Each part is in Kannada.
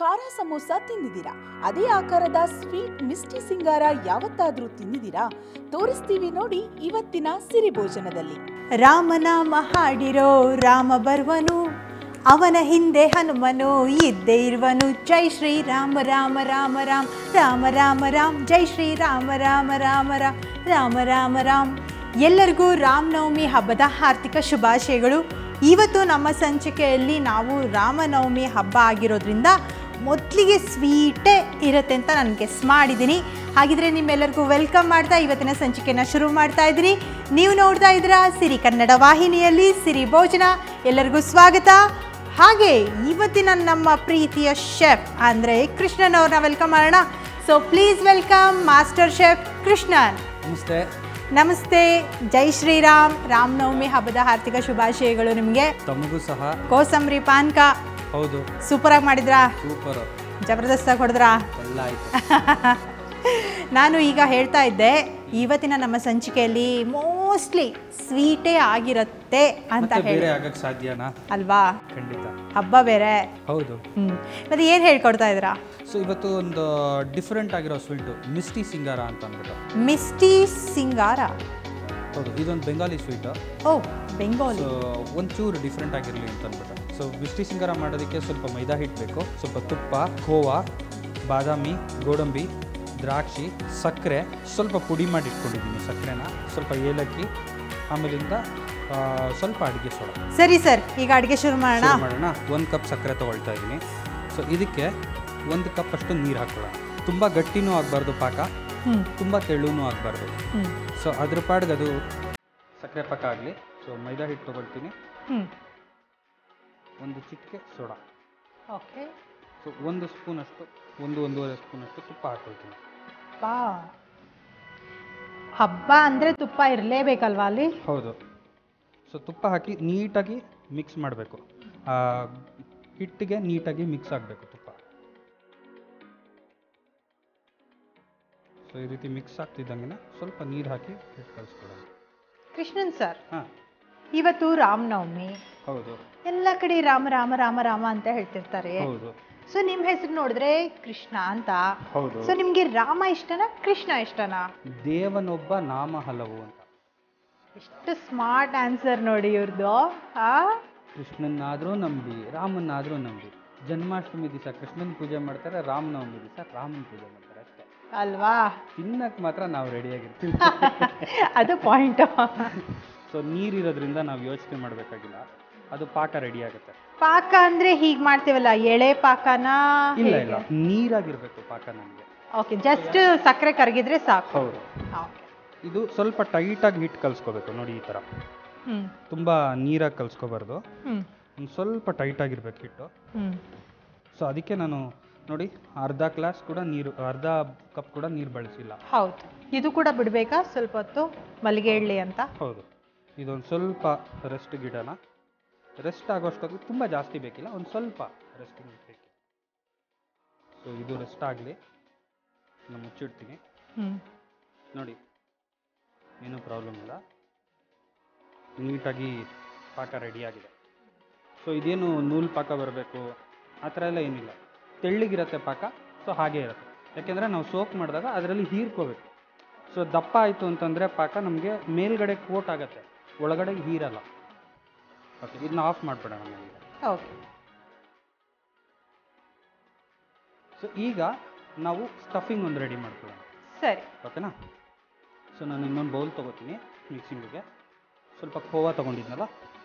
ಖಾರ ಸಮೋಸ ತಿಂದಿದ್ದೀರಾ ಅದೇ ಆಕಾರದ ಸ್ವೀಟ್ ಮಿಸ್ಟಿ ಸಿಂಗಾರ ಯಾವತ್ತಾದ್ರೂ ತಿಂದಿದ್ದೀರಾ ತೋರಿಸ್ತೀವಿ ನೋಡಿ ಇವತ್ತಿನ ಸಿರಿ ಭೋಜನದಲ್ಲಿ ರಾಮನಾಮ ಹಾಡಿರೋ ರಾಮ ಬರ್ವನು ಅವನ ಹಿಂದೆ ಹನುಮನು ಇದ್ದೇ ಇರುವನು ಜೈ ಶ್ರೀ ರಾಮ ರಾಮ ರಾಮ ರಾಮ ರಾಮ ರಾಮ ರಾಮ ಜೈ ಶ್ರೀ ರಾಮ ರಾಮ ರಾಮ ರಾಮ ರಾಮ ರಾಮ ರಾಮ್ ಎಲ್ಲರಿಗೂ ರಾಮನವಮಿ ಹಬ್ಬದ ಆರ್ಥಿಕ ಶುಭಾಶಯಗಳು ಇವತ್ತು ನಮ್ಮ ಸಂಚಿಕೆಯಲ್ಲಿ ನಾವು ರಾಮನವಮಿ ಹಬ್ಬ ಆಗಿರೋದ್ರಿಂದ ಮೊದಲಿಗೆ ಸ್ವೀಟೇ ಇರುತ್ತೆ ಅಂತ ನಾನು ಗೆಸ್ ಮಾಡಿದ್ದೀನಿ ಹಾಗಿದ್ರೆ ನಿಮ್ಮೆಲ್ಲರಿಗೂ ವೆಲ್ಕಮ್ ಮಾಡ್ತಾ ಇವತ್ತಿನ ಸಂಚಿಕೆನ ಶುರು ಮಾಡ್ತಾ ಇದ್ದೀನಿ ನೀವು ನೋಡ್ತಾ ಇದ್ದೀರಾ ಸಿರಿ ಕನ್ನಡ ವಾಹಿನಿಯಲ್ಲಿ ಸಿರಿ ಭೋಜನ ಎಲ್ಲರಿಗೂ ಸ್ವಾಗತ ಹಾಗೆ ಇವತ್ತಿನ ನಮ್ಮ ಪ್ರೀತಿಯ ಶೆಫ್ ಅಂದರೆ ಕೃಷ್ಣನ್ ಅವ್ರನ್ನ ವೆಲ್ಕಮ್ ಮಾಡೋಣ so please welcome master chef Krishnan ನಮಸ್ತೆ ನಮಸ್ತೆ ಜೈ ಶ್ರೀರಾಮ್ ರಾಮನವಮಿ ಹಬ್ಬದ ಆರ್ಥಿಕ ಶುಭಾಶಯಗಳು ನಿಮಗೆ ತಮಗೂ ಸಹ ಕೋಸಂಬರಿ ಪಾನ್ಕ ಹೌದು ಸೂಪರಾಗಿ ಮಾಡಿದ್ರಾ ಸೂಪರ್ ಜಬರ್ದಸ್ತಾಗಿ ಹೊಡೆದ್ರಾ ಎಲ್ಲ ಆಯ್ತು ನಾನು ಈಗ ಹೇಳ್ತಾ ಇದ್ದೆ ಇವತ್ತಿನ ನಮ್ಮ ಸಂಚಿಕೆಯಲ್ಲಿ ಮೋಸ್ಟ್ಲಿ ಸ್ವೀಟೇ ಆಗಿರುತ್ತೆ ಅಂತ ಮತ್ತೆ ಹೇಳಿ ಬೇರೆ ಆಗಕ್ಕೆ ಸಾಧ್ಯನಾ ಅಲ್ವಾ ಖಂಡಿತ ಹಬ್ಬ ಬೇರೆ ಹೌದು ಹ್ಞೂ ಮತ್ತೆ ಏನು ಹೇಳ್ಕೊಡ್ತಾ ಇದ್ದೀರಾ ಸೊ ಇವತ್ತು ಒಂದು ಡಿಫ್ರೆಂಟ್ ಆಗಿರೋ ಸ್ವೀಟು ಮಿಸ್ಟಿ ಸಿಂಗಾರ ಅಂತ ಅಂದ್ಬಿಟ್ಟು ಮಿಸ್ಟಿ ಸಿಂಗಾರ ಹೌದು ಇದೊಂದು ಬೆಂಗಾಲಿ ಸ್ವೀಟು ಓ ಬೆಂಗಾಲಿ ಸೊ ಒಂಚೂರು ಡಿಫ್ರೆಂಟ್ ಆಗಿರಲಿ ಅಂತ ಅಂದ್ಬಿಟ್ಟು ಸೊ ಮಿಸ್ಟಿ ಸಿಂಗಾರ ಮಾಡೋದಕ್ಕೆ ಸ್ವಲ್ಪ ಮೈದಾ ಹಿಟ್ಟು ಬೇಕು ಸ್ವಲ್ಪ ತುಪ್ಪ ಖೋವಾ ಬಾದಾಮಿ ಗೋಡಂಬಿ ದ್ರಾಕ್ಷಿ ಸಕ್ಕರೆ ಸ್ವಲ್ಪ ಪುಡಿ ಮಾಡಿ ಇಟ್ಕೊಂಡಿದ್ದೀನಿ ಸಕ್ಕರೆನ ಸ್ವಲ್ಪ ಏಲಕ್ಕಿ ಆಮೇಲಿಂದ ಆ, ಸ್ವಲ್ಪ ಅಡುಗೆ ಸೋಡಾ ಸರಿ ಸರ್ ಈಗ ಅಡುಗೆ ಶುರು ಮಾಡೋಣ ಶುರು ಮಾಡೋಣ ಒಂದು ಕಪ್ ಸಕ್ಕರೆ ತೊಗೊಳ್ತಾ ಇದ್ದೀನಿ ಸೊ ಇದಕ್ಕೆ ಒಂದು ಕಪ್ ಅಷ್ಟು ನೀರು ಹಾಕೊಳ್ಳೋಣ ತುಂಬ ಗಟ್ಟಿನೂ ಆಗಬಾರ್ದು ಪಾಕ ಹ್ಞೂ ತುಂಬ ತೆಳ್ಳೂ ಆಗಬಾರ್ದು ಹ್ಞೂ ಸೊ ಅದ್ರ ಪಾಡ್ಗೆ ಅದು ಸಕ್ಕರೆ ಪಾಕ ಆಗಲಿ ಸೊ ಮೈದಾ ಹಿಟ್ಟು ತೊಗೊಳ್ತೀನಿ ಹ್ಞೂ ಒಂದು ಚಿಟಿಕೆ ಸೋಡಾ ಓಕೆ ಸೊ ಒಂದು ಸ್ಪೂನಷ್ಟು ಒಂದು ಒಂದೂವರೆ ಸ್ಪೂನಷ್ಟು ತುಪ್ಪ ಹಾಕೊಳ್ತೀನಿ ಬಾ ಹಬ್ಬ ಅಂದರೆ ತುಪ್ಪ ಇರಲೇಬೇಕಲ್ವಾ ಅಲ್ಲಿ ಹೌದು ಸೊ ತುಪ್ಪ ಹಾಕಿ ನೀಟಾಗಿ ಮಿಕ್ಸ್ ಮಾಡಬೇಕು ಹಿಟ್ಟಿಗೆ ನೀಟಾಗಿ ಮಿಕ್ಸ್ ಆಗಬೇಕು ತುಪ್ಪ ಸೊ ಈ ರೀತಿ ಮಿಕ್ಸ್ ಆಗ್ತಿದ್ದಂಗೆ ಸ್ವಲ್ಪ ನೀರು ಹಾಕಿ ಹಿಟ್ಟು ಕಲಿಸ್ಕೊಳ್ಳೋಣ ಕೃಷ್ಣನ್ ಸರ್ ಹಾಂ ಇವತ್ತು ರಾಮನವಮಿ ಹೌದು ಎಲ್ಲ ಕಡೆ ರಾಮ ರಾಮ ರಾಮ ರಾಮ ಅಂತ ಹೇಳ್ತಿರ್ತಾರೆ ಹೌದು ಸೊ ನಿಮ್ಮ ಹೆಸರು ನೋಡಿದ್ರೆ ಕೃಷ್ಣ ಅಂತ ಹೌದು ಸೊ ನಿಮ್ಗೆ ರಾಮ ಇಷ್ಟನಾ ಕೃಷ್ಣ ಇಷ್ಟನಾ ದೇವನೊಬ್ಬ ನಾಮ ಹಲವು ಅಂತ ಎಷ್ಟು ಸ್ಮಾರ್ಟ್ ಆನ್ಸರ್ ನೋಡಿ ಇವ್ರದ್ದು ಆ ಕೃಷ್ಣನಾದರೂ ನಂಬಿ ರಾಮನಾದರೂ ನಂಬಿ ಜನ್ಮಾಷ್ಟಮಿ ದಿವಸ ಕೃಷ್ಣನ ಪೂಜೆ ಮಾಡ್ತಾರೆ ರಾಮನವಮಿ ದಿವಸ ರಾಮನ ಪೂಜೆ ಮಾಡ್ತಾರೆ ಅಷ್ಟೇ ಅಲ್ವಾ ತಿನ್ನಕ್ಕೆ ಮಾತ್ರ ನಾವು ರೆಡಿಯಾಗಿರ್ತೀವಿ ಅದು ಪಾಯಿಂಟ್ ಸೊ ನೀರಿರೋದ್ರಿಂದ ನಾವು ಯೋಚನೆ ಮಾಡಬೇಕಾಗಿಲ್ಲ ಅದು ಪಾಕ ರೆಡಿ ಆಗುತ್ತೆ ಪಾಕ ಅಂದ್ರೆ ಹೀಗ್ ಮಾಡ್ತೀವಲ್ಲ ಎಳೆ ಪಾಕನಾ ಇಲ್ಲ ಇಲ್ಲ ನೀರಾಗಿರ್ಬೇಕು ಪಾಕ ನಮಗೆ ಓಕೆ ಜಸ್ಟ್ ಸಕ್ಕರೆ ಕರಗಿದ್ರೆ ಸಾಕು ಹೌದು ಓಕೆ ಇದು ಸ್ವಲ್ಪ ಟೈಟಾಗಿ ಹಿಟ್ಟು ಕಲಿಸ್ಕೋಬೇಕು ನೋಡಿ ಈ ಥರ ಹ್ಮ್ ತುಂಬ ನೀರಾಗಿ ಕಲಿಸ್ಕೋಬಾರ್ದು ಹ್ಮ್ ಒಂದು ಸ್ವಲ್ಪ ಟೈಟಾಗಿರ್ಬೇಕು ಹಿಟ್ಟು ಹ್ಮ್ ಸೊ ಅದಕ್ಕೆ ನಾನು ನೋಡಿ ಅರ್ಧ ಗ್ಲಾಸ್ ಕೂಡ ನೀರು ಅರ್ಧ ಕಪ್ ಕೂಡ ನೀರು ಬಳಸಿಲ್ಲ ಹೌದು ಇದು ಕೂಡ ಬಿಡ್ಬೇಕಾ ಸ್ವಲ್ಪ ಹೊತ್ತು ಮಲ್ಲಿಗೆ ಇಡ್ಲಿ ಅಂತ ಹೌದು ಇದೊಂದು ಸ್ವಲ್ಪ ರೆಸ್ಟ್ ಗಿಡನ ರೆಸ್ಟ್ ಆಗೋಷ್ಟೊತ್ತಿಗೆ ತುಂಬ ಜಾಸ್ತಿ ಬೇಕಿಲ್ಲ ಒಂದು ಸ್ವಲ್ಪ ರೆಸ್ಟ್ ಬೇಕು ಸೊ ಇದು ರೆಸ್ಟ್ ಆಗಲಿ ನಾನು ಮುಚ್ಚಿಡ್ತೀನಿ ಹ್ಮ್ ನೋಡಿ ಏನೂ ಪ್ರಾಬ್ಲಮ್ ಇಲ್ಲ ನೀಟಾಗಿ ಪಾಕ ರೆಡಿಯಾಗಿದೆ ಸೊ ಇದೇನು ನೂಲು ಪಾಕ ಬರಬೇಕು ಆ ಥರ ಎಲ್ಲ ಏನಿಲ್ಲ ತೆಳ್ಳಗಿರುತ್ತೆ ಪಾಕ ಸೊ ಹಾಗೇ ಇರುತ್ತೆ ಯಾಕೆಂದರೆ ನಾವು ಸೋಕ್ ಮಾಡಿದಾಗ ಅದರಲ್ಲಿ ಹೀರ್ಕೋಬೇಕು ಸೊ ದಪ್ಪ ಆಯಿತು ಅಂತಂದರೆ ಪಾಕ ನಮಗೆ ಮೇಲ್ಗಡೆ ಕೋಟ್ ಆಗುತ್ತೆ ಒಳಗಡೆ ಹೀರಲ್ಲ ಓಕೆ ಇದನ್ನ ಆಫ್ ಮಾಡಿಬಿಡೋಣ ನಮಗೆ ಓಕೆ ಸೊ ಈಗ ನಾವು ಸ್ಟಫಿಂಗ್ ಒಂದು ರೆಡಿ ಮಾಡ್ಕೊಳ್ಳೋಣ ಸರಿ ಓಕೆನಾ ಸೊ ನಾನು ಇನ್ನೊಂದು ಬೌಲ್ ತೊಗೋತೀನಿ ಮಿಕ್ಸಿಂಗಿಗೆ ಸ್ವಲ್ಪ ಖೋವಾ ತೊಗೊಂಡಿದ್ನಲ್ಲ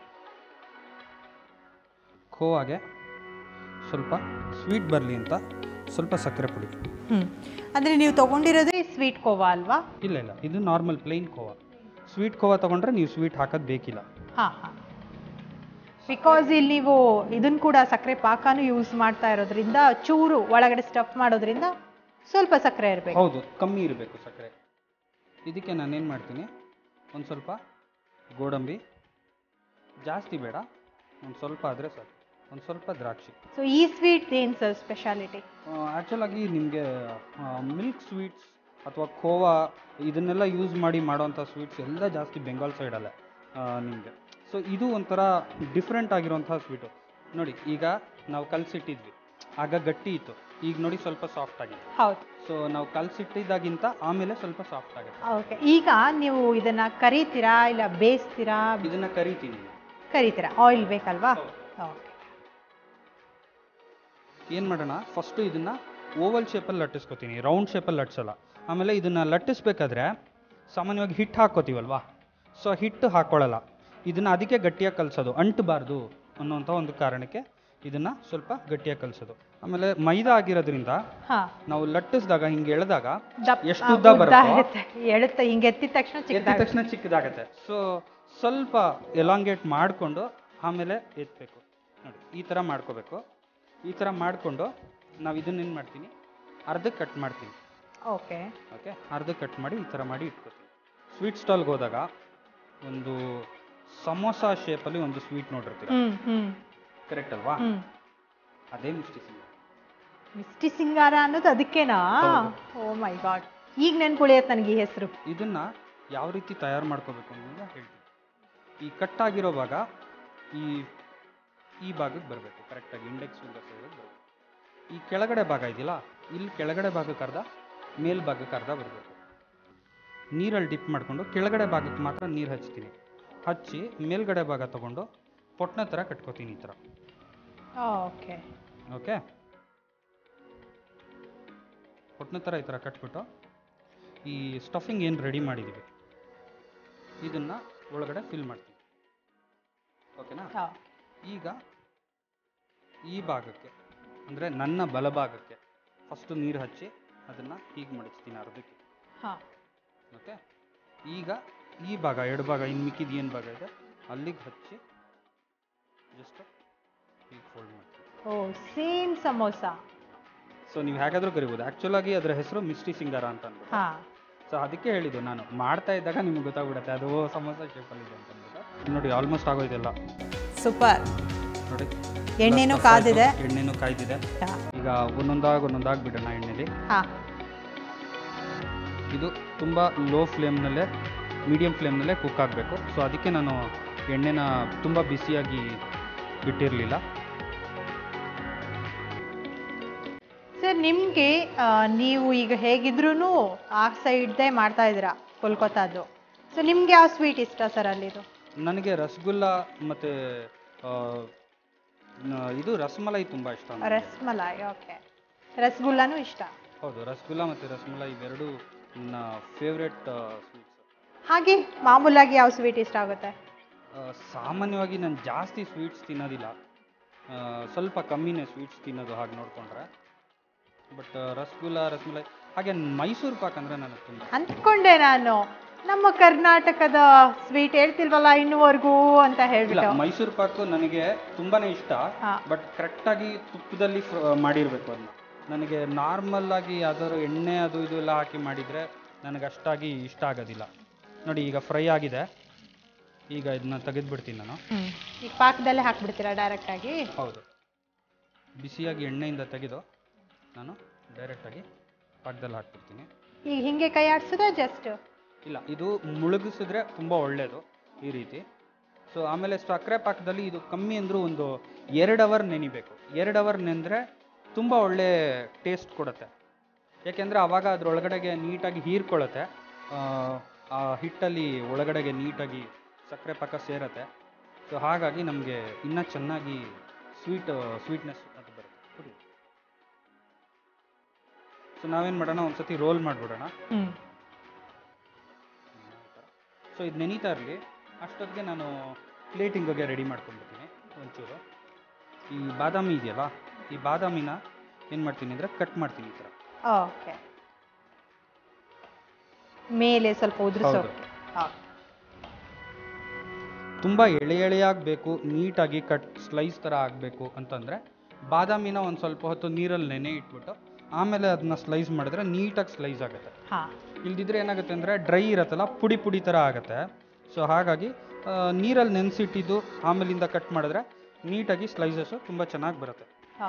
ಖೋವಾಗೆ ಸ್ವಲ್ಪ ಸ್ವೀಟ್ ಬರಲಿ ಅಂತ ಸ್ವಲ್ಪ ಸಕ್ಕರೆ ಪುಡಿ ಹ್ಮ್ ಅಂದ್ರೆ ನೀವು ತಗೊಂಡಿರೋದೇ ಸ್ವೀಟ್ ಕೋವಾ ಅಲ್ವಾ ಇಲ್ಲ ಇಲ್ಲ ಇದು normal plain khoa sweet khoa ತೊಗೊಂಡ್ರೆ ನೀವು ಸ್ವೀಟ್ ಹಾಕೋದು ಬೇಕಿಲ್ಲ ಹಾ ಹಾ ಬಿಕಾಸ್ ಇಲ್ಲಿ ನೀವು ಇದನ್ನ ಕೂಡ ಸಕ್ಕರೆ ಪಾಕನೂ ಯೂಸ್ ಮಾಡ್ತಾ ಇರೋದ್ರಿಂದ ಚೂರು ಒಳಗಡೆ ಸ್ಟಫ್ ಮಾಡೋದ್ರಿಂದ ಸ್ವಲ್ಪ ಸಕ್ಕರೆ ಇರಬೇಕು ಹೌದು ಕಮ್ಮಿ ಇರಬೇಕು ಸಕ್ಕರೆ ಇದಕ್ಕೆ ನಾನೇನು ಮಾಡ್ತೀನಿ ಒಂದು ಸ್ವಲ್ಪ ಗೋಡಂಬಿ ಜಾಸ್ತಿ ಬೇಡ ಒಂದು ಸ್ವಲ್ಪ ಆದರೆ ಸಾಕು ಒಂದು ಸ್ವಲ್ಪ ದ್ರಾಕ್ಷಿ ಸೊ ಈ ಸ್ವೀಟ್ ಏನು ಸರ್ ಸ್ಪೆಷಾಲಿಟಿ ಆ್ಯಕ್ಚುಲಾಗಿ ನಿಮಗೆ ಮಿಲ್ಕ್ ಸ್ವೀಟ್ಸ್ ಅಥವಾ ಖೋವಾ ಇದನ್ನೆಲ್ಲ ಯೂಸ್ ಮಾಡಿ ಮಾಡೋವಂಥ ಸ್ವೀಟ್ಸ್ ಎಲ್ಲ ಜಾಸ್ತಿ ಬೆಂಗಾಲ್ ಸೈಡಲ್ಲೇ ನಿಮಗೆ ಸೊ ಇದು ಒಂಥರ ಡಿಫ್ರೆಂಟ್ ಆಗಿರೋಂಥ ಸ್ವೀಟು ನೋಡಿ ಈಗ ನಾವು ಕಲಸಿಟ್ಟಿದ್ವಿ ಆಗ ಗಟ್ಟಿ ಇತ್ತು ಈಗ ನೋಡಿ ಸ್ವಲ್ಪ ಸಾಫ್ಟ್ ಆಗಿದೆ ಹೌದು ಸೊ ನಾವು ಕಲಸಿಟ್ಟಿದ್ದಾಗಿಂತ ಆಮೇಲೆ ಸ್ವಲ್ಪ ಸಾಫ್ಟ್ ಆಗುತ್ತೆ ಓಕೆ ಈಗ ನೀವು ಇದನ್ನ ಕರಿತೀರಾ ಇಲ್ಲ ಬೇಯಿಸ್ತೀರಾ ಇದನ್ನ ಕರಿತೀನಿ ಕರಿತೀರಾ ಆಯಿಲ್ ಬೇಕಲ್ವಾ ಓಕೆ ಏನು ಮಾಡೋಣ ಫಸ್ಟು ಇದನ್ನ ಓವಲ್ ಶೇಪಲ್ಲಿ ಲಟ್ಟಿಸ್ಕೊತೀನಿ ರೌಂಡ್ ಶೇಪಲ್ಲಿ ಲಟ್ಸಲ್ಲ ಆಮೇಲೆ ಇದನ್ನ ಲಟ್ಟಿಸ್ಬೇಕಾದ್ರೆ ಸಾಮಾನ್ಯವಾಗಿ ಹಿಟ್ಟು ಹಾಕೋತೀವಲ್ವಾ ಸೊ ಹಿಟ್ಟು ಹಾಕೊಳ್ಳಲ್ಲ ಇದನ್ನ ಅದಕ್ಕೆ ಗಟ್ಟಿಯಾಗಿ ಕಲಿಸೋದು ಅಂಟಬಾರ್ದು ಅನ್ನೋಂಥ ಒಂದು ಕಾರಣಕ್ಕೆ ಇದನ್ನ ಸ್ವಲ್ಪ ಗಟ್ಟಿಯಾಗಿ ಕಲಿಸೋದು ಆಮೇಲೆ ಮೈದಾ ಆಗಿರೋದ್ರಿಂದ ಹಾ ನಾವು ಲಟ್ಟಿಸಿದಾಗ ಹಿಂಗೆ ಎಳೆದಾಗ ದಪ್ಪ- ಎಷ್ಟು ಆ, ಉದ್ದ ಬರುತ್ತೋ ಇರುತ್ತೆ ಎಳುತ್ತೆ ಹಿಂಗೆ ಎತ್ತಿದ ತಕ್ಷಣ ಎತ್ತಿದ ಚಿಕ್ಕದಾಗ ತಕ್ಷಣ ಚಿಕ್ಕದಾಗತ್ತೆ ಸೊ ಸ್ವಲ್ಪ ಎಲಾಂಗೇಟ್ ಮಾಡಿಕೊಂಡು ಆಮೇಲೆ ಎತ್ತಬೇಕು ನೋಡಿ ಈ ಥರ ಮಾಡ್ಕೋಬೇಕು ಈ ಥರ ಮಾಡಿಕೊಂಡು ನಾವು ಇದನ್ನೇನು ಮಾಡ್ತೀನಿ ಅರ್ಧಕ್ಕೆ ಕಟ್ ಮಾಡ್ತೀನಿ ಓಕೆ ಓಕೆ ಅರ್ಧಕ್ಕೆ ಕಟ್ ಮಾಡಿ ಈ ಥರ ಮಾಡಿ ಇಟ್ಕೋತೀನಿ ಸ್ವೀಟ್ ಸ್ಟಾಲ್ಗೆ ಹೋದಾಗ ಒಂದು ಸಮೋಸ ಶೇಪಲ್ಲಿ ಒಂದು ಸ್ವೀಟ್ ನೋಡಿರ್ತೀರ ಹ್ಮ್ ಹ್ಮ್ ಕರೆಕ್ಟ್ ಅಲ್ವಾ ಹ್ಮ್ ಅದೇ ಮಿಸ್ಟಿ ಸಿಂಗರ್ ಮಿಸ್ಟಿ ಸಿಂಗಾರ ಅನ್ನೋದು ಅದಕ್ಕೇನಾ ಹೌದು. ಓ ಮೈ ಗಾಡ್ ಈಗ ನೆನ್ಪುಳಿಯತ್ತೆ ನನಗೆ ಈ ಹೆಸರು ಇದನ್ನ ಯಾವ ರೀತಿ ತಯಾರು ಮಾಡ್ಕೋಬೇಕು ಅನ್ನೋದನ್ನ ಹೇಳ್ತೀನಿ ಈ ಕಟ್ ಆಗಿರೋ ಭಾಗ ಈ ಈ ಭಾಗಕ್ಕೆ ಬರಬೇಕು ಕರೆಕ್ಟಾಗಿ ಇಂಡೆಕ್ಸ್ ಫಿಂಗರ್ ಸೈಡಿಗೆ ಬರಬೇಕು ಈ ಕೆಳಗಡೆ ಭಾಗ ಇದೆಯಲ್ಲ ಇಲ್ಲಿ ಕೆಳಗಡೆ ಭಾಗಕ್ಕೆ ಅರ್ಧ ಮೇಲ್ ಭಾಗಕ್ಕೆ ಅರ್ಧ ಬರಬೇಕು ನೀರಲ್ಲಿ ಡಿಪ್ ಮಾಡಿಕೊಂಡು ಕೆಳಗಡೆ ಭಾಗಕ್ಕೆ ಮಾತ್ರ ನೀರು ಹಚ್ತೀನಿ ಹಚ್ಚಿ ಮೇಲ್ಗಡೆ ಭಾಗ ತಗೊಂಡು ಪೊಟ್ನ ಥರ ಕಟ್ಕೋತೀನಿ ಈ ಥರ ಓಕೆ ಓಕೆ ಪೊಟ್ನ ಥರ ಈ ಥರ ಕಟ್ಬಿಟ್ಟು ಈ ಸ್ಟಫಿಂಗ್ ಏನು ರೆಡಿ ಮಾಡಿದ್ದೀವಿ ಇದನ್ನು ಒಳಗಡೆ ಫಿಲ್ ಮಾಡ್ತೀವಿ ಓಕೆನಾ ಈಗ ಈ ಭಾಗಕ್ಕೆ ಅಂದರೆ ನನ್ನ ಬಲಭಾಗಕ್ಕೆ ಫಸ್ಟು ನೀರು ಹಚ್ಚಿ ಅದನ್ನು ಹೀಗೆ ಮಡಚ್ತೀನಿ ಅರ್ಧಕ್ಕೆ ಹಾ ಓಕೆ ಈಗ ಈ ಭಾಗ ಎರಡು ಭಾಗ ಇನ್ನು ಮಿಕ್ಕಿದ ಏನು ಭಾಗ ಇದೆ ಅಲ್ಲಿಗೆ ಹಚ್ಚಿ ಜಸ್ಟ್ ಹೀಗೆ ಫೋಲ್ಡ್ ಮಾಡ್ತೀನಿ ಓ ಸೇಮ್ ಸಮೋಸ ಸೊ ನೀವು ಹೇಗಾದರೂ ಕರಿಬೋದು ಆ್ಯಕ್ಚುಲ್ ಆಗಿ ಅದರ ಹೆಸರು ಮಿಸ್ಟಿ ಸಿಂಗಾರ ಅಂತ ಅಂದ್ಬಿಟ್ಟು ಹಾ ಸೊ ಅದಕ್ಕೆ ಹೇಳಿದ್ದು ನಾನು ಮಾಡ್ತಾ ಇದ್ದಾಗ ನಿಮ್ಗೆ ಗೊತ್ತಾಗ್ಬಿಡುತ್ತೆ ಅದು ಓ, ಸಮೋಸ ಶೇಪಲ್ಲಿ ಇದೆ ಅಂತ ಅಂದ್ಬಿಟ್ಟು ನೋಡಿ ಆಲ್ಮೋಸ್ಟ್ ಆಗೋಯ್ತೆಲ್ಲ ಸೂಪರ್ ನೋಡಿ ಎಣ್ಣೆನೂ ಎಲ್ಲ stuff ಆಯ್ತು. ಕಾದಿದೆ. ಎಣ್ಣೆನೂ ಕಾಯ್ದಿದೆ ಈಗ ಒಂದೊಂದಾಗಿ ಒಂದೊಂದಾಗಿ ಬಿಡೋಣ ಎಣ್ಣೆಲಿ ಹಾ ಇದು ತುಂಬ ಲೋ ಫ್ಲೇಮ್ನಲ್ಲೇ ಮೀಡಿಯಮ್ ಫ್ಲೇಮ್ನಲ್ಲೇ ಕುಕ್ ಆಗಬೇಕು ಸೊ ಅದಕ್ಕೆ ನಾನು ಎಣ್ಣೆನ ತುಂಬ ಬಿಸಿಯಾಗಿ ಬಿಟ್ಟಿರಲಿಲ್ಲ ಸರ್ ನಿಮಗೆ ನೀವು ಈಗ ಹೇಗಿದ್ರೂ ಆ ಸೈಡ್ದೇ ಮಾಡ್ತಾ ಇದ್ದೀರಾ ಕೋಲ್ಕತ್ತಾದು ಸೊ ನಿಮ್ಗೆ ಯಾವ ಸ್ವೀಟ್ ಇಷ್ಟ ಸರ್ ಅಲ್ಲಿದು ನನಗೆ ರಸಗುಲ್ಲ ಮತ್ತು ಇದು ರಸಮಲೈ ತುಂಬ ಇಷ್ಟ ನನಗೆ. ರಸ್ಮಲಾಯ್ ಓಕೆ ರಸಗುಲ್ಲನೂ ಇಷ್ಟ ಹೌದು ರಸಗುಲ್ಲ ಮತ್ತು ರಸಮಲೈ ಇವೆರಡು ನನ್ನ ಫೇವ್ರೆಟ್ ಸ್ವೀಟ್ಸ್ ಹಾಗೆ ಮಾಮೂಲಾಗಿ ಯಾವ ಸ್ವೀಟ್ ಇಷ್ಟ ಆಗುತ್ತೆ ಸಾಮಾನ್ಯವಾಗಿ ನಾನು ಜಾಸ್ತಿ ಸ್ವೀಟ್ಸ್ ತಿನ್ನೋದಿಲ್ಲ ಆ, ಸ್ವಲ್ಪ ಕಮ್ಮಿನೇ ಸ್ವೀಟ್ಸ್ ತಿನ್ನೋದು ಹಾಗೆ ನೋಡಿಕೊಂಡ್ರೆ ಬಟ್ ರಸಗುಲ್ಲ ರಸಮಲೈ ಹಾಗೆ ಮೈಸೂರು ಪಾಕ್ ಅಂದರೆ ನನಗೆ ತುಂಬ ಅಂದ್ಕೊಂಡೆ ನಾನು ನಮ್ಮ ಕರ್ನಾಟಕದ ಸ್ವೀಟ್ ಹೇಳ್ತಿಲ್ವಲ್ಲ ಇನ್ನುವರೆಗೂ ಅಂತ ಇಲ್ಲ ಹೇಳ್ಬಿಟ್ಟು ಮೈಸೂರು ಪಾಕು ನನಗೆ ತುಂಬಾನೇ ಇಷ್ಟ ಹಾ. ಬಟ್ ಕರೆಕ್ಟಾಗಿ ತುಪ್ಪದಲ್ಲಿ ಫ್ರ- ಮಾಡಿರಬೇಕು ಅದನ್ನ ನನಗೆ ನಾರ್ಮಲ್ ಆಗಿ ಯಾವ್ದಾದ್ರು ಎಣ್ಣೆ ಅದು ಇದು ಎಲ್ಲ ಹಾಕಿ ಮಾಡಿದರೆ ನನಗೆ ಅಷ್ಟಾಗಿ ಇಷ್ಟ ಆಗೋದಿಲ್ಲ ನೋಡಿ ಈಗ ಫ್ರೈ ಆಗಿದೆ ಈಗ ಇದನ್ನ ತೆಗೆದುಬಿಡ್ತೀನಿ ನಾನು ಹ್ಮ್. ಈಗ ಪಾಕದಲ್ಲೇ ಹಾಕ್ಬಿಡ್ತೀರಾ ಡೈರೆಕ್ಟಾಗಿ ಹೌದು ಬಿಸಿಯಾಗಿ ಎಣ್ಣೆಯಿಂದ ತೆಗೆದು ನಾನು ಡೈರೆಕ್ಟಾಗಿ ಪಾಕದಲ್ಲಿ ಹಾಕ್ಬಿಡ್ತೀನಿ ಈಗ ಹಿಂಗೆ ಕೈ ಆಡ್ಸೋದಾ ಜಸ್ಟ್ ಇಲ್ಲ ಇದು ಮುಳುಗಿಸಿದ್ರೆ ತುಂಬ ಒಳ್ಳೆಯದು ಈ ರೀತಿ ಸೊ ಆಮೇಲೆ ಸಕ್ಕರೆ ಪಾಕದಲ್ಲಿ ಇದು ಕಮ್ಮಿ ಅಂದರೂ ಒಂದು ಎರಡು ಅವರ್ ನೆನಿಬೇಕು ಎರಡು ಅವರ್ ನೆಂದರೆ ತುಂಬ ಒಳ್ಳೆ ಟೇಸ್ಟ್ ಕೊಡುತ್ತೆ ಯಾಕೆಂದರೆ ಆವಾಗ ಅದರೊಳಗಡೆಗೆ ನೀಟಾಗಿ ಹೀರ್ಕೊಳ್ಳುತ್ತೆ ಆ, ಆ ಹಿಟ್ಟಲ್ಲಿ ಒಳಗಡೆಗೆ ನೀಟಾಗಿ ಸಕ್ಕರೆ ಪಾಕ ಸೇರತ್ತೆ ಸೊ ಹಾಗಾಗಿ ನಮಗೆ ಇನ್ನೂ ಚೆನ್ನಾಗಿ ಸ್ವೀಟ್ ಸ್ವೀಟ್ನೆಸ್ ಅದು ಬರುತ್ತೆ ಕುಡಿ ಸೊ ನಾವೇನು ಮಾಡೋಣ ಒಂದ್ಸತಿ ರೋಲ್ ಮಾಡಿಬಿಡೋಣ ಹ್ಮ್ ಸೊ ಇದು ನೆನೀತಾ ಇರಲಿ ಅಷ್ಟೊತ್ತಿಗೆ ನಾನು ಪ್ಲೇಟಿಂಗ್ಗೆ ರೆಡಿ ಮಾಡ್ಕೊಂಡ್ಬಿಡ್ತೀನಿ ಒಂಚೂರು ಈ ಬಾದಾಮಿ ಇದೆಯಲ್ಲ ಈ ಬಾದಾಮಿನ ಏನು ಮಾಡ್ತೀನಿ ಅಂದರೆ ಕಟ್ ಮಾಡ್ತೀನಿ ಈ ಥರ ಓಕೆ ಮೇಲೆ ಸ್ವಲ್ಪ ಉದುರಿಸೋ ಹೌದು. ತುಂಬ ಎಳೆ ಎಳೆಯಾಗಬೇಕು ನೀಟಾಗಿ ಕಟ್ ಸ್ಲೈಸ್ ಥರ ಆಗಬೇಕು ಅಂತಂದರೆ ಬಾದಾಮಿನ ಒಂದು ಸ್ವಲ್ಪ ಹೊತ್ತು ನೀರಲ್ಲಿ ನೆನೆ ಇಟ್ಬಿಟ್ಟು ಆಮೇಲೆ ಅದನ್ನ ಸ್ಲೈಸ್ ಮಾಡಿದ್ರೆ ನೀಟಾಗಿ ಸ್ಲೈಸ್ ಆಗುತ್ತೆ ಹಾ ಇಲ್ದಿದ್ರೆ ಏನಾಗುತ್ತೆ ಅಂದರೆ ಡ್ರೈ ಇರುತ್ತಲ್ಲ ಪುಡಿ ಪುಡಿ ಥರ ಆಗುತ್ತೆ ಸೊ ಹಾಗಾಗಿ ಆ, ನೀರಲ್ಲಿ ನೆನೆಸಿಟ್ಟಿದ್ದು ಆಮೇಲಿಂದ ಕಟ್ ಮಾಡಿದ್ರೆ ನೀಟಾಗಿ ಸ್ಲೈಸಸ್ಸು ತುಂಬ ಚೆನ್ನಾಗಿ ಬರುತ್ತೆ ಹಾ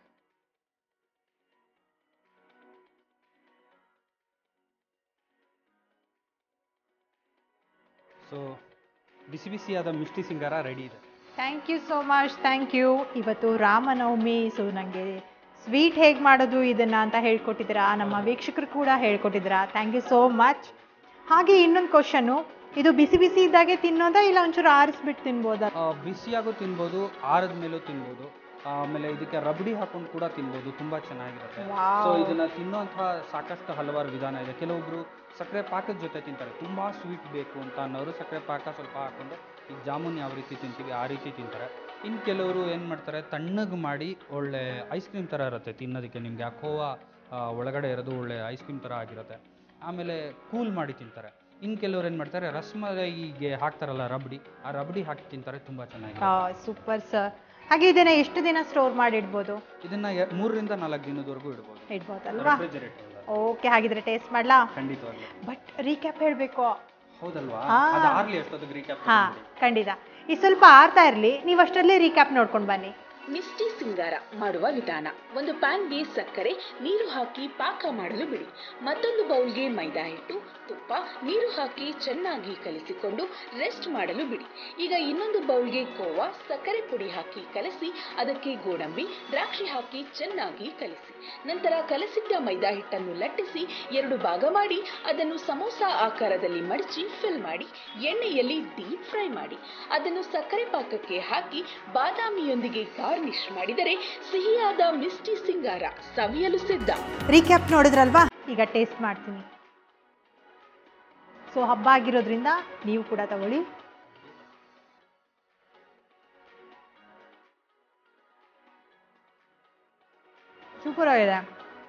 ಸೊ ಬಿಸಿ ಬಿಸಿಯಾದ ಮಿಷ್ಟಿ ಸಿಂಗಾರ ರೆಡಿ ಇದೆ thank you so much thank you ಇವತ್ತು ರಾಮನವಮಿ ಸೊ ನನಗೆ ಸ್ವೀಟ್ ಹೇಗೆ ಮಾಡೋದು ಇದನ್ನು ಅಂತ ಹೇಳ್ಕೊಟ್ಟಿದ್ದೀರಾ ನಮ್ಮ ವೀಕ್ಷಕರು ಕೂಡ ಹೇಳ್ಕೊಟ್ಟಿದ್ದೀರಾ ಥ್ಯಾಂಕ್ ಯು ಸೋ ಮಚ್ ಹಾಗೆ ಇನ್ನೊಂದು ಕ್ವಶನು ಇದು ಬಿಸಿ ಬಿಸಿ ಇದ್ದಾಗೆ ತಿನ್ನೋದಾ ಇಲ್ಲ ಒಂಚೂರು ಆರಿಸ್ಬಿಟ್ಟು ತಿನ್ಬೋದಾ ಆ, ಬಿಸಿಯಾಗೂ ತಿನ್ಬೋದು ಆರದ ಮೇಲೂ ತಿನ್ಬೋದು ಆಮೇಲೆ ಇದಕ್ಕೆ ರಬಡಿ ಹಾಕೊಂಡು ಕೂಡ ತಿನ್ಬೋದು ತುಂಬಾ ಚೆನ್ನಾಗಿರುತ್ತೆ Wow. ಸೊ ಇದನ್ನ ತಿನ್ನೋಂತಹ ಸಾಕಷ್ಟು ಹಲವಾರು ವಿಧಾನ ಇದೆ ಕೆಲವೊಬ್ರು ಸಕ್ಕರೆ ಪಾಕದ ಜೊತೆ ತಿಂತಾರೆ ತುಂಬಾ ಸ್ವೀಟ್ ಬೇಕು ಅಂತ ಅನ್ನೋರು ಸಕ್ಕರೆ ಪಾಕ ಸ್ವಲ್ಪ ಹಾಕೊಂಡು ಈಗ ಜಾಮೂನ್ ಯಾವ ರೀತಿ ತಿಂತೀವಿ ಆ ರೀತಿ ತಿಂತಾರೆ ಇನ್ನು ಕೆಲವರು ಏನು ಮಾಡ್ತಾರೆ ತಣ್ಣಗೆ ಮಾಡಿ ಒಳ್ಳೆ ಐಸ್ ಕ್ರೀಮ್ ಥರ ಇರುತ್ತೆ ತಿನ್ನೋದಕ್ಕೆ ನಿಮಗೆ ಆ ಖೋವಾ ಆ, ಒಳಗಡೆ ಇರೋದು ಒಳ್ಳೆ ಐಸ್ ಕ್ರೀಮ್ ಥರ ಆಗಿರುತ್ತೆ ಆಮೇಲೆ ಕೂಲ್ ಮಾಡಿ ತಿಂತಾರೆ ಇನ್ನು ಕೆಲವ್ರು ಏನು ಮಾಡ್ತಾರೆ ರಸ್ಮಲೈಗೆ ಹಾಕ್ತಾರಲ್ಲ ರಬಡಿ ಆ ರಬಡಿ ಹಾಕಿ ತಿಂತಾರೆ ತುಂಬ ಚೆನ್ನಾಗಿ ಸೂಪರ್ ಸರ್ ಹಾಗೆ ಇದನ್ನ ಎಷ್ಟು ದಿನ ಸ್ಟೋರ್ ಮಾಡಿ ಇಡ್ಬೋದು ಇದನ್ನ ಎ- ಮೂರರಿಂದ ನಾಲ್ಕು ದಿನದವರೆಗೂ ಇಡ್ಬೋದು ಇಡ್ಬೋದಲ್ವಾ ರೆಫ್ರಿಜರೇಟರ್ ಓಕೆ ಹಾಗಿದ್ರೆ ಟೇಸ್ಟ್ ಮಾಡ್ಲಾ ಖಂಡಿತವಾಗ್ಲೂ ಬಟ್ ರೀಕ್ಯಾಪ್ ಹೇಳಬೇಕು ಹೌದಲ್ವಾ ಆ. ಅದು ಆರ್ಲಿ ಅಷ್ಟೊತ್ತಿಗೆ ರೀಕ್ಯಾಪ್ ಹಾ ಖಂಡಿತ ಈ ಸ್ವಲ್ಪ ಆರ್ತಾ ಇರಲಿ ನೀವು ಅಷ್ಟರಲ್ಲೇ ರೀಕ್ಯಾಪ್ ನೋಡ್ಕೊಂಡು ಬನ್ನಿ ಮಿಸ್ಟಿ ಸಿಂಗಾರ ಮಾಡುವ ವಿಧಾನ ಒಂದು ಪ್ಯಾನ್ಗೆ ಸಕ್ಕರೆ ನೀರು ಹಾಕಿ ಪಾಕ ಮಾಡಲು ಬಿಡಿ ಮತ್ತೊಂದು ಬೌಲ್ಗೆ ಮೈದಾ ಹಿಟ್ಟು ತುಪ್ಪ ನೀರು ಹಾಕಿ ಚೆನ್ನಾಗಿ ಕಲಿಸಿಕೊಂಡು ರೆಸ್ಟ್ ಮಾಡಲು ಬಿಡಿ ಈಗ ಇನ್ನೊಂದು ಬೌಲ್ಗೆ ಕೋವಾ ಸಕ್ಕರೆ ಪುಡಿ ಹಾಕಿ ಕಲಸಿ ಅದಕ್ಕೆ ಗೋಡಂಬಿ ದ್ರಾಕ್ಷಿ ಹಾಕಿ ಚೆನ್ನಾಗಿ ಕಲಿಸಿ ನಂತರ ಕಲಸಿದ್ದ ಮೈದಾ ಹಿಟ್ಟನ್ನು ಲಟ್ಟಿಸಿ ಎರಡು ಭಾಗ ಮಾಡಿ ಅದನ್ನು ಸಮೋಸ ಆಕಾರದಲ್ಲಿ ಮಡಚಿ ಫಿಲ್ ಮಾಡಿ ಎಣ್ಣೆಯಲ್ಲಿ ಡೀಪ್ ಫ್ರೈ ಮಾಡಿ ಅದನ್ನು ಸಕ್ಕರೆ ಪಾಕಕ್ಕೆ ಹಾಕಿ ಬಾದಾಮಿಯೊಂದಿಗೆ ಗಾರ್ನಿಶ್ ಮಾಡಿದರೆ ಸಿಹಿಯಾದ ಮಿಸ್ಟಿ ಸಿಂಗಾರ ಸವಿಯಲು ಸಿದ್ಧ ರೀಕ್ಯಾಪ್ ನೋಡಿದ್ರಲ್ವಾ ಈಗ ಟೇಸ್ಟ್ ಮಾಡ್ತೀನಿ ಸೊ ಹಬ್ಬ ಆಗಿರೋದ್ರಿಂದ ನೀವು ಕೂಡ ತಗೊಳ್ಳಿ ಸೂಪರ್ ಆಗಿದೆ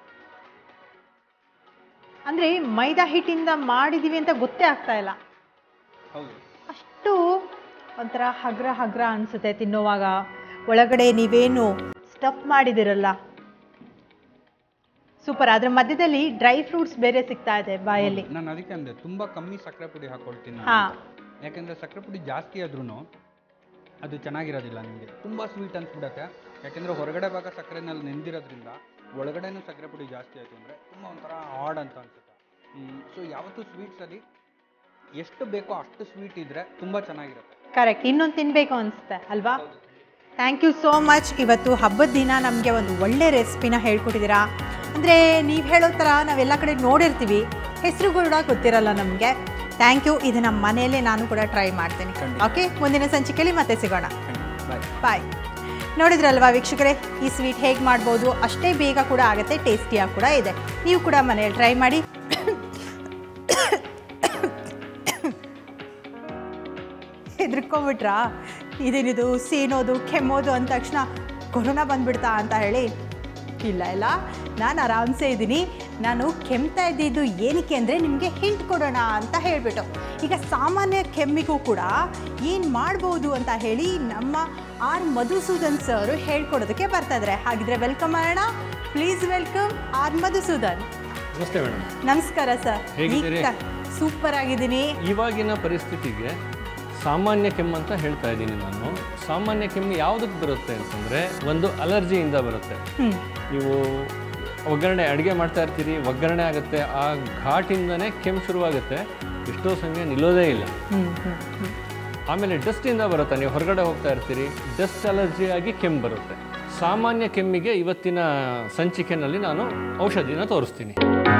ಅಂದ್ರೆ ಮೈದಾ ಹಿಟ್ಟಿಂದ ಮಾಡಿದೀವಿ ಅಂತ ಗೊತ್ತೇ ಆಗ್ತಾ ಇಲ್ಲ ಹೌದು ಅಷ್ಟು ಒಂಥರ ಹಗ್ರ ಹಗ್ರ ಅನಿಸುತ್ತೆ ತಿನ್ನೋವಾಗ ಒಳಗಡೆ ನೀವೇನು ಸ್ಟಫ್ ಮಾಡಿದಿರಲ್ಲ ಸೂಪರ್ ಅದ್ರ ಮಧ್ಯದಲ್ಲಿ ಡ್ರೈ ಫ್ರೂಟ್ಸ್ ಬೇರೆ ಸಿಗ್ತಾ ಇದೆ ಬಾಯಲ್ಲಿ ನಾನು ಅದಕ್ಕೆ ಅಂದೆ ತುಂಬಾ ಕಮ್ಮಿ ಸಕ್ಕರೆ ಪುಡಿ ಹಾಕೊಳ್ತೀನಿ ಹಾ ಅಂತ. ಯಾಕೆಂದ್ರೆ ಸಕ್ಕರೆ ಪುಡಿ ಜಾಸ್ತಿ ಆದ್ರೂ ಅದು ಚೆನ್ನಾಗಿರೋದಿಲ್ಲ ನಿಮಗೆ ತುಂಬಾ ಸ್ವೀಟ್ ಅನ್ಸ್ಬಿಡತ್ತೆ ಯಾಕೆಂದ್ರೆ ಹೊರಗಡೆ ಭಾಗ ಸಕ್ಕರೆನಲ್ಲಿ ನೆಂದಿರೋದ್ರಿಂದ ಒಳಗಡೆನೂ ಸಕ್ಕರೆ ಪುಡಿ ಜಾಸ್ತಿ ಆಯ್ತು ಅಂದ್ರೆ ತುಂಬಾ ಒಂಥರ ಹಾಡ್ ಅಂತ ಅನ್ಸುತ್ತೆ ಸೊ ಯಾವತ್ತೂ ಸ್ವೀಟ್ಸ್ ಅಲ್ಲಿ ಎಷ್ಟು ಬೇಕೋ ಅಷ್ಟು ಸ್ವೀಟ್ ಇದ್ರೆ ತುಂಬಾ ಚೆನ್ನಾಗಿರುತ್ತೆ ಕರೆಕ್ಟ್ ಇನ್ನೊಂದು ತಿನ್ಬೇಕು ಅನಿಸುತ್ತೆ ಅಲ್ವಾ ಥ್ಯಾಂಕ್ ಯು ಸೋ ಮಚ್ ಇವತ್ತು ಹಬ್ಬದ ದಿನ ನಮಗೆ ಒಂದು ಒಳ್ಳೆ ರೆಸಿಪಿನ ಹೇಳ್ಕೊಟ್ಟಿದ್ದೀರಾ ಅಂದರೆ ನೀವು ಹೇಳೋ ಥರ ನಾವೆಲ್ಲ ಕಡೆ ನೋಡಿರ್ತೀವಿ ಹೆಸರು ಕೂಡ ಗೊತ್ತಿರಲ್ಲ ನಮಗೆ ಥ್ಯಾಂಕ್ ಯು ಇದು ನಮ್ಮ ಮನೆಯಲ್ಲೇ ನಾನು ಕೂಡ ಟ್ರೈ ಮಾಡ್ತೀನಿ ಖಂಡಿತ. ಓಕೆ ಮುಂದಿನ ಸಂಚಿಕೆಯಲ್ಲಿ ಮತ್ತೆ ಸಿಗೋಣ ಬಾಯ್ ಬಾಯ್ ನೋಡಿದ್ರಲ್ವಾ ವೀಕ್ಷಕರೇ ಈ ಸ್ವೀಟ್ ಹೇಗೆ ಮಾಡ್ಬೋದು ಅಷ್ಟೇ ಬೇಗ ಕೂಡ ಆಗುತ್ತೆ ಟೇಸ್ಟಿಯಾಗಿ ಕೂಡ ಇದೆ ನೀವು ಕೂಡ ಮನೆಯಲ್ಲಿ ಟ್ರೈ ಮಾಡಿ ಹೆದರ್ಕೊಂಬಿಟ್ರಾ ಇದೇನಿದು ಸೀನೋದು ಕೆಮ್ಮೋದು ಅಂದ ತಕ್ಷಣ ಕೊರೋನಾ ಬಂದ್ಬಿಡ್ತಾ ಅಂತ ಹೇಳಿ ಇಲ್ಲ ಇಲ್ಲ ನಾನು ಆರಾಮ್ಸೆ ಇದ್ದೀನಿ ನಾನು ಕೆಮ್ತಾ ಇದ್ದಿದ್ದು ಏನಕ್ಕೆ ಅಂದರೆ ನಿಮಗೆ ಹಿಂಟ್ ಕೊಡೋಣ ಅಂತ ಹೇಳಿಬಿಟ್ಟು ಈಗ ಸಾಮಾನ್ಯ ಕೆಮ್ಮಿಗೂ ಕೂಡ ಏನು ಮಾಡ್ಬೋದು ಅಂತ ಹೇಳಿ ನಮ್ಮ ಆರ್ ಮಧುಸೂದನ್ ಸರ್ ಹೇಳ್ಕೊಡೋದಕ್ಕೆ ಬರ್ತಾ ಇದ್ದಾರೆ ಹಾಗಿದ್ರೆ ವೆಲ್ಕಮ್ ಮಾಡೋಣ ಪ್ಲೀಸ್ ವೆಲ್ಕಮ್ ಆರ್ ಮಧುಸೂದನ್ ನಮಸ್ತೆ ಮೇಡಮ್ ನಮಸ್ಕಾರ ಸರ್ ಹೇಗಿದ್ದೀರಿ? ಸೂಪರ್ ಆಗಿದ್ದೀನಿ ಇವಾಗಿನ ಪರಿಸ್ಥಿತಿಗೆ ಸಾಮಾನ್ಯ ಕೆಮ್ಮು ಅಂತ ಹೇಳ್ತಾ ಇದ್ದೀನಿ ನಾನು ಸಾಮಾನ್ಯ ಕೆಮ್ಮು ಯಾವುದಕ್ಕೆ ಬರುತ್ತೆ ಅಂತಂದರೆ ಒಂದು ಅಲರ್ಜಿಯಿಂದ ಬರುತ್ತೆ ಹ್ಞೂ ನೀವು ಒಗ್ಗರಣೆ ಅಡುಗೆ ಮಾಡ್ತಾ ಇರ್ತೀರಿ ಒಗ್ಗರಣೆ ಆಗುತ್ತೆ ಆ ಘಾಟಿಂದನೇ ಕೆಮ್ಮು ಶುರುವಾಗುತ್ತೆ ಎಷ್ಟೋ ಸಮಯ ನಿಲ್ಲೋದೇ ಇಲ್ಲ ಹ್ಞೂ ಹ್ಞೂ ಹ್ಞೂ ಆಮೇಲೆ ಡಸ್ಟಿಂದ ಬರುತ್ತೆ ನೀವು ಹೊರಗಡೆ ಹೋಗ್ತಾ ಇರ್ತೀರಿ ಡಸ್ಟ್ ಅಲರ್ಜಿ ಆಗಿ ಕೆಮ್ಮು ಬರುತ್ತೆ ಸಾಮಾನ್ಯ ಕೆಮ್ಮಿಗೆ ಇವತ್ತಿನ ಸಂಚಿಕೆನಲ್ಲಿ ನಾನು ಔಷಧಿನ ತೋರಿಸ್ತೀನಿ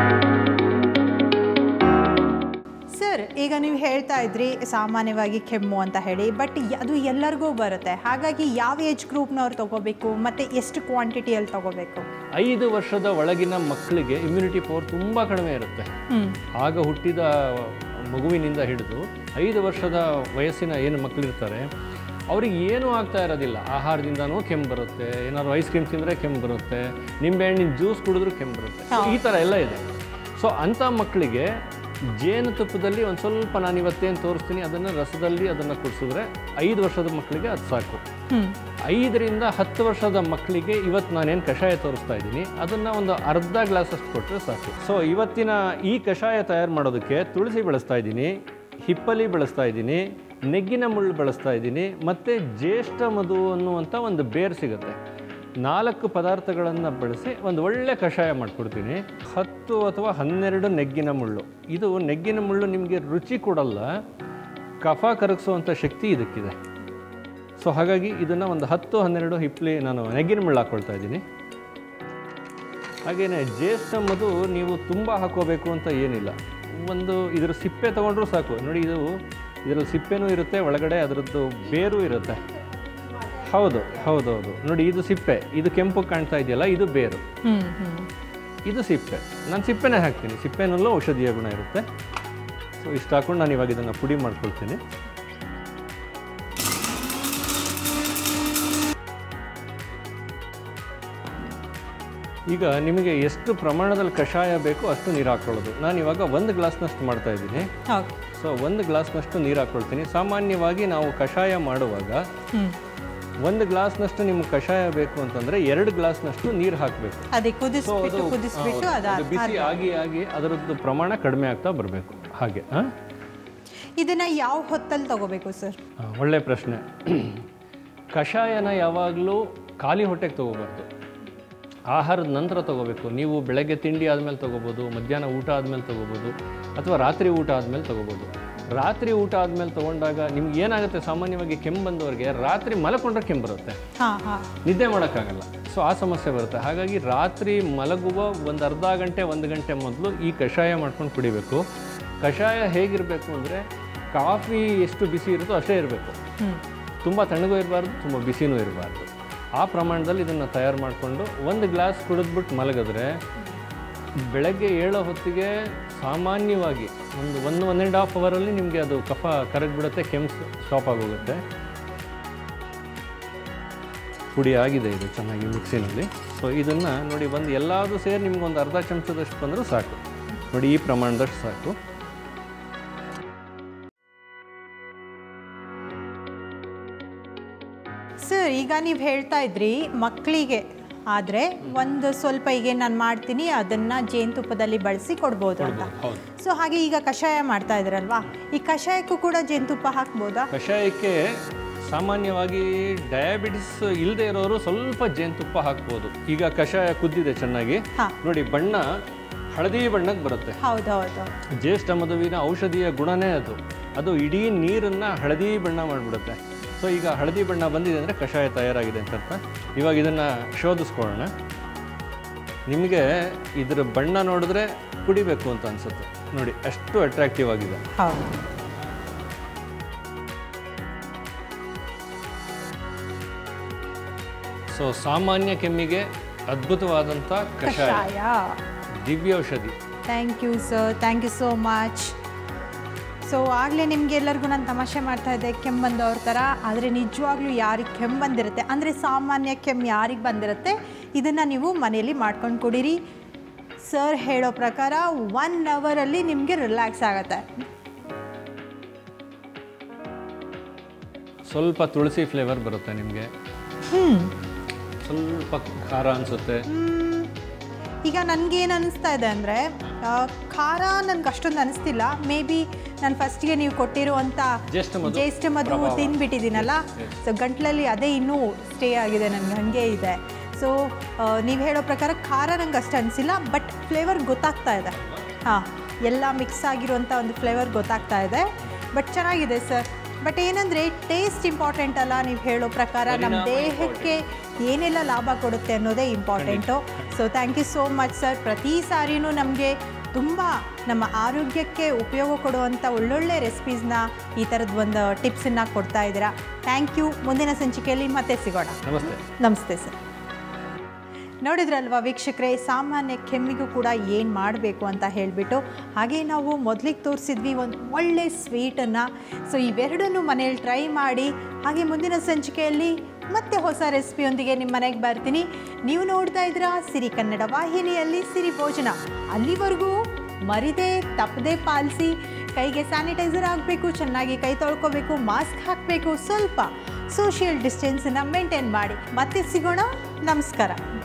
ಸರ್ ಈಗ ನೀವು ಹೇಳ್ತಾ ಇದ್ರಿ ಸಾಮಾನ್ಯವಾಗಿ ಕೆಮ್ಮು ಅಂತ ಹೇಳಿ ಬಟ್ ಅದು ಎಲ್ಲರಿಗೂ ಬರುತ್ತೆ ಹಾಗಾಗಿ ಯಾವ ಏಜ್ ಗ್ರೂಪ್ನವ್ರು ತಗೋಬೇಕು ಮತ್ತು ಎಷ್ಟು ಕ್ವಾಂಟಿಟಿಯಲ್ಲಿ ತಗೋಬೇಕು ಐದು ವರ್ಷದ ಒಳಗಿನ ಮಕ್ಕಳಿಗೆ ಇಮ್ಯುನಿಟಿ ಪವರ್ ತುಂಬ ಕಡಿಮೆ ಇರುತ್ತೆ ಹ್ಞೂ ಆಗ ಹುಟ್ಟಿದ ಮಗುವಿನಿಂದ ಹಿಡಿದು ಐದು ವರ್ಷದ ವಯಸ್ಸಿನ ಏನು ಮಕ್ಕಳಿರ್ತಾರೆ ಅವ್ರಿಗೆ ಏನೂ ಆಗ್ತಾ ಇರೋದಿಲ್ಲ ಆಹಾರದಿಂದನೂ ಕೆಮ್ಮು ಬರುತ್ತೆ ಏನಾದ್ರು ಐಸ್ ಕ್ರೀಮ್ ತಿಂದರೆ ಕೆಮ್ಮು ಬರುತ್ತೆ ನಿಂಬೆಹಣ್ಣಿನ ಜ್ಯೂಸ್ ಕುಡಿದ್ರೂ ಕೆಮ್ಮು ಬರುತ್ತೆ So, ಈ ಥರ ಎಲ್ಲ ಇದೆ ಸೊ ಅಂಥ ಮಕ್ಕಳಿಗೆ ಜೇನುತುಪ್ಪದಲ್ಲಿ ಒಂದು ಸ್ವಲ್ಪ ನಾನು ಇವತ್ತೇನು ತೋರಿಸ್ತೀನಿ ಅದನ್ನು ರಸದಲ್ಲಿ ಅದನ್ನು ಕುಡಿಸಿದ್ರೆ ಐದು ವರ್ಷದ ಮಕ್ಕಳಿಗೆ ಅದು ಸಾಕು ಹ್ಞೂ ಐದರಿಂದ ಹತ್ತು ವರ್ಷದ ಮಕ್ಕಳಿಗೆ ಇವತ್ತು ನಾನೇನು ಕಷಾಯ ತೋರಿಸ್ತಾ ಇದ್ದೀನಿ ಅದನ್ನು ಒಂದು ಅರ್ಧ ಗ್ಲಾಸಷ್ಟು ಕೊಟ್ಟರೆ ಸಾಕು ಸೊ ಇವತ್ತಿನ ಈ ಕಷಾಯ ತಯಾರು ಮಾಡೋದಕ್ಕೆ ತುಳಸಿ ಬಳಸ್ತಾ ಇದ್ದೀನಿ ಹಿಪ್ಪಲಿ ಬಳಸ್ತಾ ಇದ್ದೀನಿ ನೆಗ್ಗಿನ ಮುಳ್ಳು ಬಳಸ್ತಾ ಇದ್ದೀನಿ ಮತ್ತು ಜ್ಯೇಷ್ಠ ಮಧು ಅನ್ನುವಂಥ ಒಂದು ಬೇರ್ ಸಿಗುತ್ತೆ ನಾಲ್ಕು ಪದಾರ್ಥಗಳನ್ನು ಬಳಸಿ ಒಂದು ಒಳ್ಳೆ ಕಷಾಯ ಮಾಡಿಕೊಡ್ತೀನಿ ಹತ್ತು ಅಥವಾ ಹನ್ನೆರಡು ನೆಗ್ಗಿನ ಮುಳ್ಳು ಇದು ನೆಗ್ಗಿನ ಮುಳ್ಳು ನಿಮಗೆ ರುಚಿ ಕೊಡಲ್ಲ ಕಫ ಕರಗಿಸುವಂಥ ಶಕ್ತಿ ಇದಕ್ಕಿದೆ ಸೊ ಹಾಗಾಗಿ ಇದನ್ನು ಒಂದು ಹತ್ತು ಹನ್ನೆರಡು ಹಿಪ್ಲಿ ನಾನು ನೆಗ್ಗಿನ ಮುಳ್ಳು ಹಾಕ್ಕೊಳ್ತಾ ಇದ್ದೀನಿ ಹಾಗೆಯೇ ಜ್ಯೇಷ್ಠ ಮಧು ನೀವು ತುಂಬ ಹಾಕೋಬೇಕು ಅಂತ ಏನಿಲ್ಲ ಒಂದು ಇದರ ಸಿಪ್ಪೆ ತೊಗೊಂಡ್ರೂ ಸಾಕು ನೋಡಿ ಇದು ಇದರಲ್ಲಿ ಸಿಪ್ಪೆನೂ ಇರುತ್ತೆ ಒಳಗಡೆ ಅದರದ್ದು ಬೇರು ಇರುತ್ತೆ ಹೌದು ಹೌದೌದು ನೋಡಿ ಇದು ಸಿಪ್ಪೆ ಇದು ಕೆಂಪು ಕಾಣ್ತಾ ಇದೆಯಲ್ಲ ಇದು ಬೇರು ಹ್ಞೂ ಹ್ಞೂ ಇದು ಸಿಪ್ಪೆ ನಾನು ಸಿಪ್ಪೆನೇ ಹಾಕ್ತೀನಿ ಸಿಪ್ಪೆನಲ್ಲೂ ಔಷಧೀಯ ಗುಣ ಇರುತ್ತೆ ಸೊ ಇಷ್ಟು ಹಾಕೊಂಡು ನಾನು ಇವಾಗ ಇದನ್ನು ಪುಡಿ ಮಾಡ್ಕೊಳ್ತೀನಿ ಈಗ ನಿಮಗೆ ಎಷ್ಟು ಪ್ರಮಾಣದಲ್ಲಿ ಕಷಾಯ ಬೇಕೋ ಅಷ್ಟು ನೀರು ಹಾಕ್ಕೊಳ್ಳೋದು ನಾನು ಇವಾಗ ಒಂದು ಗ್ಲಾಸ್ನಷ್ಟು ಮಾಡ್ತಾ ಇದ್ದೀನಿ ಓಕೆ ಸೊ ಒಂದು ಗ್ಲಾಸ್ನಷ್ಟು ನೀರು ಹಾಕ್ಕೊಳ್ತೀನಿ ಸಾಮಾನ್ಯವಾಗಿ ನಾವು ಕಷಾಯ ಮಾಡುವಾಗ ಹ್ಞೂ ಒಂದು ಗ್ಲಾಸ್ನಷ್ಟು ನಿಮ್ಗೆ ಕಷಾಯ ಬೇಕು ಅಂತಂದರೆ ಎರಡು ಗ್ಲಾಸ್ನಷ್ಟು ನೀರು ಹಾಕಬೇಕು ಅದೇ ಸೊ ಕುದಿಸ್ಬಿಟ್ಟು ಅದು ಕುದಿಸ್ಬಿಟ್ಟು ಹೌದು, ಅದು ಅದು ಬಿಸಿ ಆಗಿ ಆಗಿ ಅದರದ್ದು ಪ್ರಮಾಣ ಕಡಿಮೆ ಆಗ್ತಾ ಬರಬೇಕು ಹಾಗೆ ಆ? ಇದನ್ನ ಯಾವ ಹೊತ್ತಲ್ಲಿ ತಗೋಬೇಕು ಸರ್ ಆ, ಒಳ್ಳೆ ಪ್ರಶ್ನೆ ಕಷಾಯನ ಯಾವಾಗಲೂ ಖಾಲಿ ಹೊಟ್ಟೆಗೆ ತಗೋಬಾರ್ದು ಆಹಾರದ ನಂತರ ತಗೋಬೇಕು ನೀವು ಬೆಳಗ್ಗೆ ತಿಂಡಿ ಆದಮೇಲೆ ತಗೋಬೋದು ಮಧ್ಯಾಹ್ನ ಊಟ ಆದಮೇಲೆ ತಗೋಬೋದು ಅಥವಾ ರಾತ್ರಿ ಊಟ ಆದಮೇಲೆ ತಗೋಬೋದು ರಾತ್ರಿ ಊಟ ಆದಮೇಲೆ ತೊಗೊಂಡಾಗ ನಿಮ್ಗೆ ಏನಾಗುತ್ತೆ ಸಾಮಾನ್ಯವಾಗಿ ಕೆಮ್ಮು ಬಂದವರಿಗೆ ರಾತ್ರಿ ಮಲ್ಕೊಂಡ್ರೆ ಕೆಮ್ಮು ಬರುತ್ತೆ ಹಾಂ ಹಾಂ ನಿದ್ದೆ ಮಾಡೋಕ್ಕಾಗಲ್ಲ ಸೊ ಆ ಸಮಸ್ಯೆ ಬರುತ್ತೆ ಹಾಗಾಗಿ ರಾತ್ರಿ ಮಲಗುವ ಒಂದು ಅರ್ಧ ಗಂಟೆ ಒಂದು ಗಂಟೆ ಮೊದಲು ಈ ಕಷಾಯ ಮಾಡ್ಕೊಂಡು ಕುಡಿಬೇಕು ಕಷಾಯ ಹೇಗಿರಬೇಕು ಅಂದರೆ ಕಾಫಿ ಎಷ್ಟು ಬಿಸಿ ಇರುತ್ತೋ ಅಷ್ಟೇ ಇರಬೇಕು ಹ್ಞೂ ತುಂಬ ತಣ್ಣಗೂ ಇರಬಾರ್ದು ತುಂಬ ಬಿಸಿನೂ ಇರಬಾರ್ದು ಆ ಪ್ರಮಾಣದಲ್ಲಿ ಇದನ್ನು ತಯಾರು ಮಾಡಿಕೊಂಡು ಒಂದು ಗ್ಲಾಸ್ ಕುಡಿದ್ಬಿಟ್ಟು ಮಲಗಿದ್ರೆ ಬೆಳಗ್ಗೆ ಏಳೋ ಹೊತ್ತಿಗೆ ಸಾಮಾನ್ಯವಾಗಿ ಒಂದು ಒಂದು ಒನ್ ಆ್ಯಂಡ್ ಹಾಫ್ ಅವರಲ್ಲಿ ನಿಮಗೆ ಅದು ಕಫ ಕರಗಿಬಿಡುತ್ತೆ ಕೆಮ್ಮು ಸ್ಟಾಪ್ ಆಗೋಗುತ್ತೆ ಪುಡಿ ಆಗಿದೆ ಇದು ಚೆನ್ನಾಗಿ ಮಿಕ್ಸಿನಲ್ಲಿ ಸೊ ಇದನ್ನು ನೋಡಿ ಒಂದು ಎಲ್ಲದೂ ಸೇರಿ ನಿಮ್ಗೆ ಒಂದು ಅರ್ಧ ಚಮಚದಷ್ಟು ಬಂದರೂ ಸಾಕು ನೋಡಿ ಈ ಪ್ರಮಾಣದಷ್ಟು ಸಾಕು ಸರ್ ಈಗ ನೀವು ಹೇಳ್ತಾ ಇದ್ರಿ ಮಕ್ಕಳಿಗೆ ಆದರೆ ಒಂದು ಸ್ವಲ್ಪ ಈಗ ನಾನು ಮಾಡ್ತೀನಿ ಅದನ್ನು ಜೇನುತುಪ್ಪದಲ್ಲಿ ಬಳಸಿ ಕೊಡ್ಬೋದು ಅಂತ ಹೌದು ಸೊ ಹಾಗೆ ಈಗ ಕಷಾಯ ಮಾಡ್ತಾ ಇದ್ರಲ್ವಾ ಈ ಕಷಾಯಕ್ಕೂ ಕೂಡ ಜೇನುತುಪ್ಪ ಹಾಕ್ಬೋದಾ ಕಷಾಯಕ್ಕೆ ಸಾಮಾನ್ಯವಾಗಿ ಡಯಾಬಿಟಿಸ್ ಇಲ್ಲದೆ ಇರೋರು ಸ್ವಲ್ಪ ಜೇನುತುಪ್ಪ ಹಾಕ್ಬೋದು ಈಗ ಕಷಾಯ ಕುದ್ದಿದೆ ಚೆನ್ನಾಗಿ ಹಾಂ ನೋಡಿ ಬಣ್ಣ ಹಳದಿ ಬಣ್ಣಕ್ಕೆ ಬರುತ್ತೆ ಹೌದು ಹೌದು ಜ್ಯೇಷ್ಠ ಮಧುವಿನ ಔಷಧಿಯ ಗುಣನೇ ಅದು ಅದು ಇಡೀ ನೀರನ್ನು ಹಳದಿ ಬಣ್ಣ ಮಾಡಿಬಿಡುತ್ತೆ ಸೊ ಈಗ ಹಳದಿ ಬಣ್ಣ ಬಂದಿದೆ ಅಂದರೆ ಕಷಾಯ ತಯಾರಾಗಿದೆ ಅಂತ ಅರ್ಥ ಇವಾಗ ಇದನ್ನು ಶೋಧಿಸ್ಕೊಳ್ಳೋಣ ನಿಮಗೆ ಇದರ ಬಣ್ಣ ನೋಡಿದ್ರೆ ಕುಡಿಬೇಕು ಅಂತ ಅನಿಸುತ್ತೆ ನೋಡಿ ಅಷ್ಟು ಅಟ್ರಾಕ್ಟಿವ್ ಆಗಿದೆ ಹೌದು ಸೊ ಸಾಮಾನ್ಯ ಕೆಮ್ಮಿಗೆ ಅದ್ಭುತವಾದಂಥ ಕಷಾಯ ಕಷಾಯ ದಿವ್ಯೌಷಧಿ thank you sir thank you so much so ಆಗಲೇ ನಿಮಗೆಲ್ಲರಿಗೂ ನಾನು ತಮಾಷೆ ಮಾಡ್ತಾ ಇದ್ದೆ ಕೆಮ್ಮು ಬಂದವ್ರ ಥರ ಆದರೆ ನಿಜವಾಗ್ಲೂ ಯಾರಿಗೆ ಕೆಮ್ಮು ಬಂದಿರುತ್ತೆ ಅಂದರೆ ಸಾಮಾನ್ಯ ಕೆಮ್ಮು ಯಾರಿಗೆ ಬಂದಿರುತ್ತೆ ಇದನ್ನು ನೀವು ಮನೆಯಲ್ಲಿ ಮಾಡ್ಕೊಂಡು ಕುಡೀರಿ ಸರ್ ಹೇಳೋ ಪ್ರಕಾರ ಒನ್ ಅವರಲ್ಲಿ ನಿಮಗೆ ರಿಲ್ಯಾಕ್ಸ್ ಆಗುತ್ತೆ ಸ್ವಲ್ಪ ತುಳಸಿ ಫ್ಲೇವರ್ ಬರುತ್ತೆ ನಿಮಗೆ ಹ್ಞೂ ಸ್ವಲ್ಪ ಖಾರ ಅನಿಸುತ್ತೆ ಈಗ ನನಗೇನು ಅನಿಸ್ತಾ ಇದೆ ಅಂದರೆ ಖಾರ ನನಗೆ ಅಷ್ಟೊಂದು ಅನಿಸ್ತಿಲ್ಲ ಮೇ ಬಿ ನಾನು ಫಸ್ಟ್ಗೆ ನೀವು ಕೊಟ್ಟಿರುವಂಥ ಜ್ಯೇಷ್ಠ ಮಧು ಜ್ಯೇಷ್ಠ ಮಧು ಪ್ರಭಾವ. ತಿಂದ್ಬಿಟ್ಟಿದ್ದೀನಲ್ಲ ಸೊ ಗಂಟ್ಲಲ್ಲಿ ಅದೇ ಇನ್ನೂ ಸ್ಟೇ ಆಗಿದೆ ನನಗೆ ಹಾಗೆ ಇದೆ ಸೊ ನೀವು ಹೇಳೋ ಪ್ರಕಾರ ಖಾರ ನಂಗೆ ಅಷ್ಟು ಅನಿಸಿಲ್ಲ ಬಟ್ ಫ್ಲೇವರ್ ಗೊತ್ತಾಗ್ತಾ ಇದೆ ಹಾಂ ಎಲ್ಲ ಮಿಕ್ಸ್ ಆಗಿರುವಂಥ ಒಂದು ಫ್ಲೇವರ್ ಗೊತ್ತಾಗ್ತಾ ಇದೆ ಬಟ್ ಚೆನ್ನಾಗಿದೆ ಸರ್ ಬಟ್ ಏನಂದರೆ ಟೇಸ್ಟ್ ಇಂಪಾರ್ಟೆಂಟ್ ಅಲ್ಲ ನೀವು ಹೇಳೋ ಪ್ರಕಾರ ನಮ್ಮ ದೇಹಕ್ಕೆ ಏನೆಲ್ಲ ಲಾಭ ಕೊಡುತ್ತೆ ಅನ್ನೋದೇ important so thank you so much sir ಪ್ರತಿ ಸಾರಿನೂ ನಮಗೆ ತುಂಬ ನಮ್ಮ ಆರೋಗ್ಯಕ್ಕೆ ಉಪಯೋಗ ಕೊಡುವಂಥ ಒಳ್ಳೊಳ್ಳೆ ರೆಸಿಪೀಸ್ನ ಈ ಥರದ್ದು ಒಂದು ಟಿಪ್ಸನ್ನು ಕೊಡ್ತಾ ಇದ್ದೀರಾ ಥ್ಯಾಂಕ್ ಯು ಮುಂದಿನ ಸಂಚಿಕೆಯಲ್ಲಿ ಮತ್ತೆ ಸಿಗೋಣ ನಮಸ್ತೆ ನಮಸ್ತೆ ಸರ್ ನೋಡಿದ್ರಲ್ವಾ ವೀಕ್ಷಕರೇ ಸಾಮಾನ್ಯ ಕೆಮ್ಮಿಗೂ ಕೂಡ ಏನು ಮಾಡಬೇಕು ಅಂತ ಹೇಳಿಬಿಟ್ಟು ಹಾಗೆ ನಾವು ಮೊದಲಿಗೆ ತೋರಿಸಿದ್ವಿ ಒಂದು ಒಳ್ಳೆ ಸ್ವೀಟನ್ನು ಸೊ ಇವೆರಡನ್ನು ಮನೇಲಿ ಟ್ರೈ ಮಾಡಿ ಹಾಗೆ ಮುಂದಿನ ಸಂಚಿಕೆಯಲ್ಲಿ ಮತ್ತೆ ಹೊಸ ರೆಸಿಪಿಯೊಂದಿಗೆ ನಿಮ್ಮ ಮನೆಗೆ ಬರ್ತೀನಿ ನೀವು ನೋಡ್ತಾ ಇದ್ದೀರಾ ಸಿರಿ ಕನ್ನಡ ವಾಹಿನಿಯಲ್ಲಿ ಸಿರಿ ಭೋಜನ ಅಲ್ಲಿವರೆಗೂ ಮರಿದೇ ತಪ್ಪದೆ ಪಾಲಿಸಿ ಕೈಗೆ ಸ್ಯಾನಿಟೈಸರ್ ಆಗಬೇಕು ಚೆನ್ನಾಗಿ ಕೈ ತೊಳ್ಕೊಬೇಕು ಮಾಸ್ಕ್ ಹಾಕಬೇಕು ಸ್ವಲ್ಪ ಸೋಷಿಯಲ್ ಡಿಸ್ಟೆನ್ಸನ್ನು ಮೇಂಟೈನ್ ಮಾಡಿ ಮತ್ತೆ ಸಿಗೋಣ ನಮಸ್ಕಾರ